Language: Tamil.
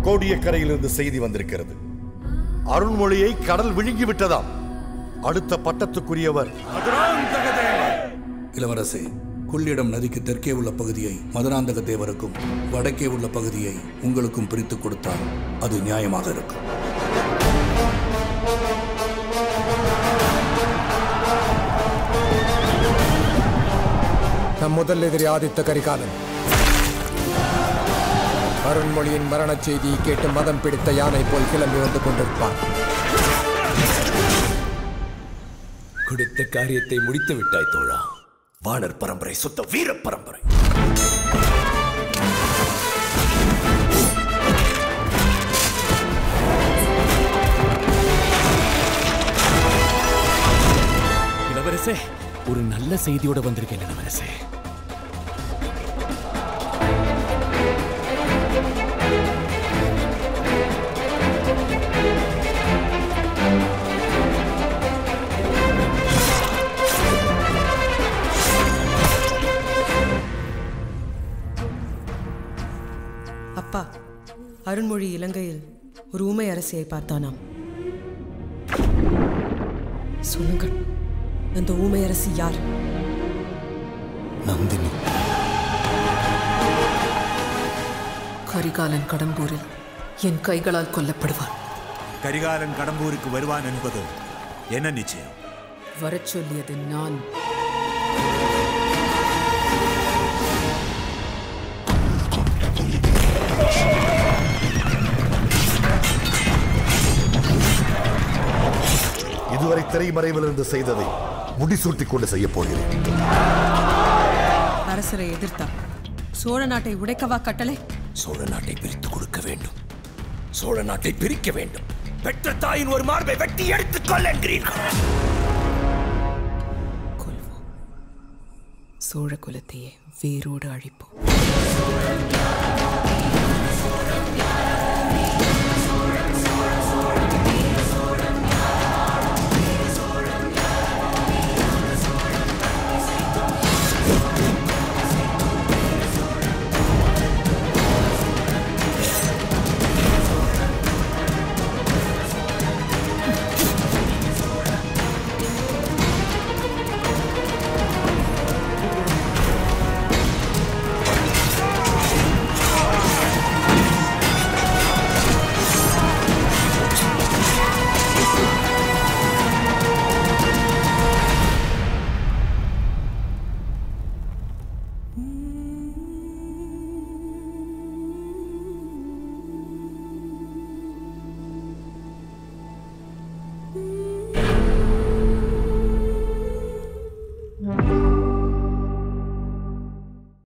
கோடியக்கரையிலிருந்து செய்தி வந்திருக்கிறது அருள்மொழியை கடல் விழுங்கி விட்டதாம் அடுத்த பட்டத்துக்குரியவர் இளவரசே கொள்ளிடம் நதிக்கு தெற்கே உள்ள பகுதியை மதுராந்தக தேவருக்கும் வடக்கே உள்ள பகுதியை உங்களுக்கும் பிரித்துக் கொடுத்தால் அது நியாயமாக இருக்கும் நம் முதல் எதிரி ஆதித்த கரிகாலன் அருண்மொழியின் மரணச் செய்தியை கேட்டு மதம் பிடித்த யானை போல் கிளம்பி வந்து கொண்டிருப்பான் கொடுத்த காரியத்தை முடித்து விட்டாய் தோழா வானர் பரம்பரை சுத்த வீர பரம்பரை இளவரசே ஒரு நல்ல செய்தியோட வந்திருக்கேன் இளவரசே அப்பா அருண்மொழி இலங்கையில் ஒரு ஊமை அரசியை பார்த்தானாம் சொல்லுங்கள் அந்த ஊமை அரசி யார் நந்தினி கரிகாலன் கடம்பூரில் என் கைகளால் கொல்லப்படுவான் கரிகாலன் கடம்பூருக்கு வருவான் என்பது என்ன நிச்சயம் வரச் சொல்லியது நான் இதுவரை திரைமறைவிலிருந்து செய்ததை முடிசூட்டிக் கொண்டு செய்யப் போகிறேன் அரசரை எதிர்த்தார் சோழ நாட்டை உடைக்கவா கட்டளை சோழ நாட்டை பிரித்து கொடுக்க வேண்டும் சோழ நாட்டை பிரிக்க வேண்டும் பெற்ற தாயின் ஒரு மார்பை வெட்டி எடுத்துக் கொள் என்கிறீர்கள் கொல்வோம் சோழ குலத்தையே வேரோடு அழிப்போம்